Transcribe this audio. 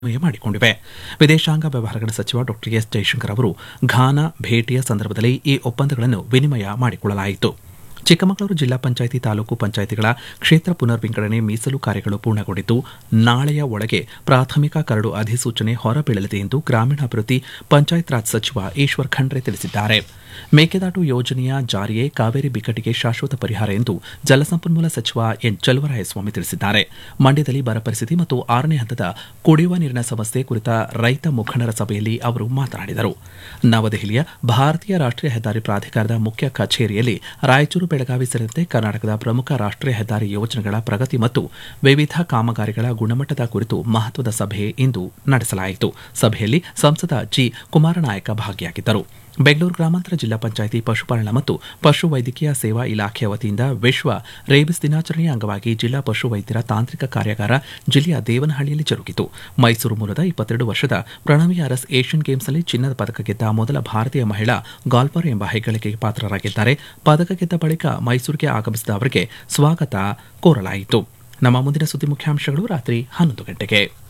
ವಿನಿಮಯ ಮಾಡಿಕೊಂಡಿವೆ ವಿದೇಶಾಂಗ ವ್ಯವಹಾರಗಳ ಸಚಿವ ಡಾ ಎಸ್ ಜೈಶಂಕರ್ ಅವರು ಘಾನಾ ಭೇಟಿಯ ಸಂದರ್ಭದಲ್ಲಿ ಈ ಒಪ್ಪಂದಗಳನ್ನು ವಿನಿಮಯ ಮಾಡಿಕೊಳ್ಳಲಾಯಿತು ಚಿಕ್ಕಮಗಳೂರು ಜಿಲ್ಲಾ ಪಂಚಾಯಿತಿ ತಾಲೂಕು ಪಂಚಾಯಿತಿಗಳ ಕ್ಷೇತ್ರ ಪುನರ್ ವಿಂಗಡಣೆ ಮೀಸಲು ಕಾರ್ಯಗಳು ಪೂರ್ಣಗೊಂಡಿದ್ದು ನಾಳೆಯ ಒಳಗೆ ಪ್ರಾಥಮಿಕ ಕರಡು ಅಧಿಸೂಚನೆ ಹೊರಬೀಳಲಿದೆ ಎಂದು ಗ್ರಾಮೀಣಾಭಿವೃದ್ಧಿ ಪಂಚಾಯತ್ ರಾಜ್ ಸಚಿವ ಈಶ್ವರ್ ಖಂಡ್ರೆ ತಿಳಿಸಿದ್ದಾರೆ ಮೇಕೆದಾಟು ಯೋಜನೆಯ ಜಾರಿಯೇ ಕಾವೇರಿ ಬಿಕ್ಕಟ್ಟಿಗೆ ಶಾಶ್ವತ ಪರಿಹಾರ ಎಂದು ಜಲಸಂಪನ್ಮೂಲ ಸಚಿವ ಎನ್ ಚಲುವರಾಯಸ್ವಾಮಿ ತಿಳಿಸಿದ್ದಾರೆ ಮಂಡ್ಯದಲ್ಲಿ ಬರ ಪರಿಸ್ಥಿತಿ ಮತ್ತು ಆರನೇ ಹಂತದ ಕುಡಿಯುವ ನೀರಿನ ಸಮಸ್ಯೆ ಕುರಿತ ರೈತ ಮುಖಂಡರ ಸಭೆಯಲ್ಲಿ ಅವರು ಮಾತನಾಡಿದರು ನವದೆಹಲಿಯ ಭಾರತೀಯ ರಾಷ್ಟೀಯ ಹೆದ್ದಾರಿ ಪ್ರಾಧಿಕಾರದ ಮುಖ್ಯ ಕಚೇರಿಯಲ್ಲಿ ರಾಯಚೂರು ಬೆಳಗಾವಿ ಸೇರಿದಂತೆ ಕರ್ನಾಟಕದ ಪ್ರಮುಖ ರಾಷ್ಟೀಯ ಹೆದ್ದಾರಿ ಯೋಜನೆಗಳ ಪ್ರಗತಿ ಮತ್ತು ವಿವಿಧ ಕಾಮಗಾರಿಗಳ ಗುಣಮಟ್ಟದ ಕುರಿತು ಮಹತ್ವದ ಸಭೆ ಇಂದು ನಡೆಸಲಾಯಿತು ಸಭೆಯಲ್ಲಿ ಸಂಸದ ಜಿ ಕುಮಾರನಾಯಕ ಭಾಗಿಯಾಗಿದ್ದರು ಬೆಂಗಳೂರು ಗ್ರಾಮಾಂತರ ಜಿಲ್ಲಾ ಪಂಚಾಯಿತಿ ಪಶುಪಾಲನಾ ಮತ್ತು ಪಶು ವೈದ್ಯಕೀಯ ಸೇವಾ ಇಲಾಖೆಯ ವತಿಯಿಂದ ವಿಶ್ವ ರೇಬಿಸ್ ದಿನಾಚರಣೆಯ ಅಂಗವಾಗಿ ಜಿಲ್ಲಾ ಪಶು ವೈದ್ಯರ ತಾಂತ್ರಿಕ ಕಾರ್ಯಾಗಾರ ಜಿಲ್ಲೆಯ ದೇವನಹಳ್ಳಿಯಲ್ಲಿ ಜರುಗಿತು ಮೈಸೂರು ಮೂಲದ ಇಪ್ಪತ್ತೆರಡು ವರ್ಷದ ಪ್ರಣವಿ ಅರಸ್ ಏಷ್ಯನ್ ಗೇಮ್ಸ್ನಲ್ಲಿ ಚಿನ್ನದ ಪದಕ ಗೆದ್ದ ಮೊದಲ ಭಾರತೀಯ ಮಹಿಳಾ ಗಾಲ್ಫರ್ ಎಂಬ ಹೆಗ್ಗಳಿಕೆಗೆ ಪಾತ್ರರಾಗಿದ್ದಾರೆ ಪದಕ ಗೆದ್ದ ಬಳಿಕ ಮೈಸೂರಿಗೆ ಆಗಮಿಸಿದ ಅವರಿಗೆ ಸ್ವಾಗತ ಕೋರಲಾಯಿತು ನಮ್ಮ ಮುಂದಿನ ಸುದ್ದಿ ಮುಖ್ಯಾಂಶಗಳು ರಾತ್ರಿ ಹನ್ನೊಂದು ಗಂಟೆಗೆ